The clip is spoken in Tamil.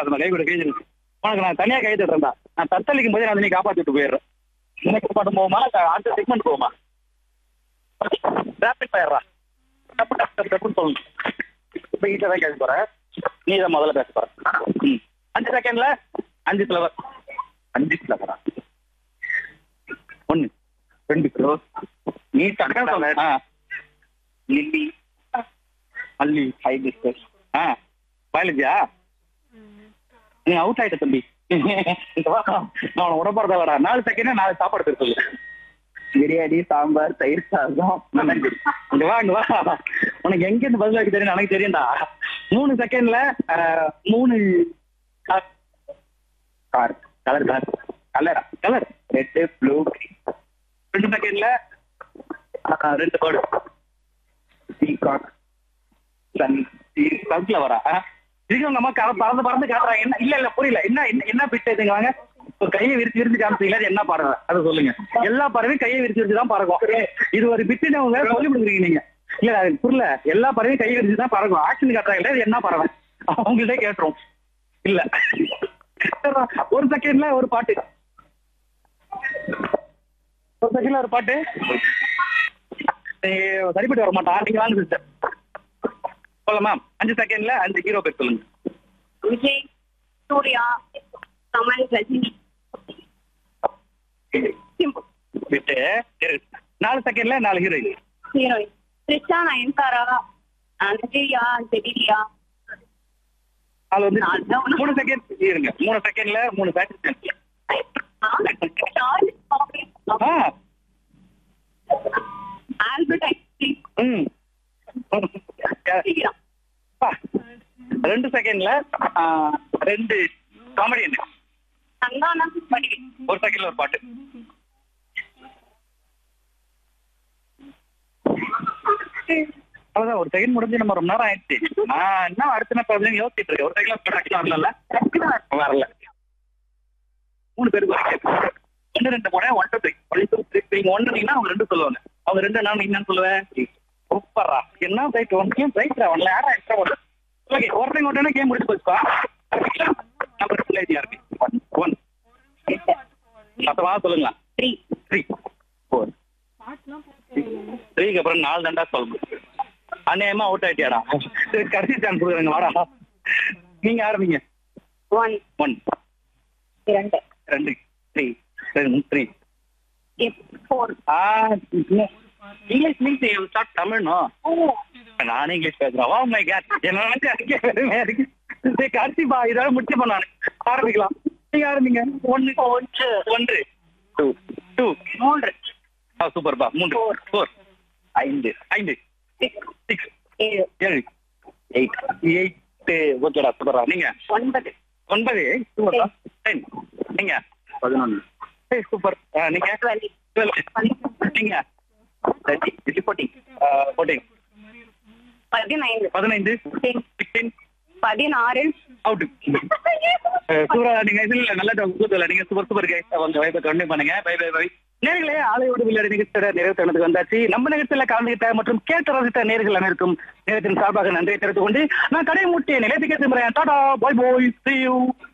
அது கை கூட கிழிஞ்சிருக்கு உனக்கு நான் தனியா கை தட்டுறேன்டா நான் தத்தளிக்கும் போதே நான் நீ காப்பாத்தி விட்டு போயிடுறேன் இன்னைக்கு பாட்டு போவோமா இல்ல அடுத்த செக்மெண்ட் போவோமா ரேபிட் ஃபயர்ரா டப்பு டப்பு டப்பு டப்புன்னு சொல்லணும் இப்போ ஈஸியாக தான் கேட்க போறேன் நீ தான் முதல்ல பேச போற ம். அஞ்சு செகண்ட்ல அஞ்சு ஃபிளவர் அஞ்சு ஃபிளவரா ஒன்னு ரெண்டு கிலோ நீ டக்கா சொல்ல ஆ லில்லி அல்லி ஹைபிஸ்கஸ் ஆ பயாலஜியா நீ அவுட் ஆயிட்ட தம்பி இங்க வா. நான் உன உடம்புறத வரா நாலு செகண்ட் நாலு சாப்பாடு பேர் சொல்லு பிரியாணி சாம்பார் தயிர் சாதம் இங்க வா இங்க வா உனக்கு எங்க இருந்து பதில் வைக்க தெரியும் எனக்கு தெரியும்டா மூணு செகண்ட்ல மூணு கார் கலர் கலர் கலரா கலர் ரெட் ப்ளூ ரெண்டு செகண்ட்ல ரெண்டு பேர்டு பீகாக் சன் சன்ஃபிளவரா இருக்கவங்க அம்மா க- பறந்து பறந்து காட்டுறாங்க என்ன இல்ல இல்ல புரியல என்ன என்ன- என்ன பிட் இதுங்க வாங்க இப்போ கையை விரிச்சு விரிச்சு காமிச்சீங்களா அது என்ன பறவை அதை சொல்லுங்க எல்லா பறவையும் கையை விரிச்சு விரிச்சு தான் பறக்கும் இது ஒரு பிட்டுன்னு அவங்க சொல்லி கொடுக்குறீங்க நீங்க இல்ல அது புரியல எல்லா பறவையும் கையை விரிச்சு தான் பறக்கும் ஆக்ஷன் காட்டுறாங்களே இது என்ன பறவை அவங்கள்ட்ட கேட்டுரும் இல்ல சரிடா, ஒரு செகண்ட்ல ஒரு பாட்டு ஒரு செகண்ட்ல ஒரு பாட்டு ஏய், சரிப்பட்டு வர மாட்டான் நீங்க வாங்க சிஸ்டர் சொல்லலாம் மேம் அஞ்சு செகண்ட்ல அஞ்சு ஹீரோ பேர் சொல்லுங்க விஜய் சூர்யா கமல் ரஜினி சிம்பு விட்டு இரு. நாலு செகண்ட்ல நாலு ஹீரோயின் ஹீரோயின் த்ரிஷா நயன்தாரா நஜிரியா ஜெடிரியா நாலு வந்து நாலு தான். மூணு செகண்ட் இருங்க மூணு செகண்ட்ல மூணு பேட்ச் ஆ ஆல்பர்ட் ஐன்ஸ்டீன் ம் ஸ்ரீராம் அப்பா. ரெண்டு செகண்ட்ல ரெண்டு காமெடியன் சந்தானம் வடிவேல் ஒரு செகண்ட்ல ஒரு பாட்டு அவ்வளவுதான் ஒரு செகண்ட் முடிஞ்சு நம்ம ரொம்ப நேரம் ஆயிடுச்சு நான் என்ன அடுத்த என்ன ப்ராப்ளம் யோசிச்சுட்டு இருக்கேன் ஒரு செகண்ட்ல வரல வரல மூணு பேருக்கு வரைக்கும் ரெண்டு ரெண்டு போனேன் one two three one two three three ஒன்னு அவங்க ரெண்டு சொல்லுவாங்க அவங்க ரெண்டு நான் என்னன்னு சொல்லுவேன் சூப்பரா என்ன பைக் ஒன் கேம் பைக் ஒன்ல யாரா எக்ஸ்ட்ரா ஒன்று ஓகே ஒருத்தங்க ஒருத்தன கேம் முடிச்சு போச்சுப்பா நம்பர் டூ ஐடியா இருக்கு ஒன் ஒன் சத்தமா சொல்லுங்களா த்ரீ த்ரீ ஃபோர் த்ரீக்கு அப்புறம் நாலு தண்டா சொல்லணும் அநேகமா அவுட் ஆயிட்டியாடா சரி கடைசி சான்ஸ் கொடுக்குறேங்க வாடா நீங்க ஆரம்பிங்க ஒன் ஒன் இரண்டு ரெண்டு த்ரீ ரெண்டு த்ரீ ஃபோர் ஆ இங்கிலீஷ் மீன்ஸ் யூ ஸ்டார்ட் தமிழ்னோ நானே இங்கிலீஷ் பேசுறேன் வா மை கேட் என்ன நினைச்சு அதுக்கே பெருமையா இருக்கு சரி கடைசிப்பா இதோட முடிச்சு நான் ஆரம்பிக்கலாம் நீங்க ஆரம்பிங்க ஒன்னு ஒன்று ஒன்று டூ டூ மூன்று ஆ சூப்பர்ப்பா மூன்று Four. ஃபோர் ஐந்து ஐந்து சிக்ஸ் சிக்ஸ் ஏழு ஏழு எயிட் எயிட் ஓகேடா சூப்பரா நீங்க ஒன்பது ஒன்பது சூப்பர்ப்பா டென் நீங்க பதினொன்று ஏய் சூப்பர் நீங்க டுவெல் டுவெல் நீங்க தேர்ட்டி இது ஃபோர்டீன் ஃபோர்டீன் பதினைந்து பதினைந்து Ten. சிக்ஸ்டீன் பதினாறு அவுட் சூப்பரா நீங்க இதுல நல்ல கூத்துல நீங்க சூப்பர் சூப்பர் கை உங்க வைப்பை கண்டினியூ பண்ணுங்க பை பை பை நேர்களே ஆலையோடு விளையாடி நிகழ்ச்சியோட நிறைவு தருணத்துக்கு வந்தாச்சு நம்ம நிகழ்ச்சியில கலந்துகிட்ட மற்றும் கேட்டு ரசித்த நேர்கள் அனைவருக்கும் நேரத்தின் சார்பாக நன்றியை தெரிவித்துக் கொண்டு நான் கடை மூட்டிய நிலையத்துக்கு திரும்புறேன் டாடா பாய் பாய் see you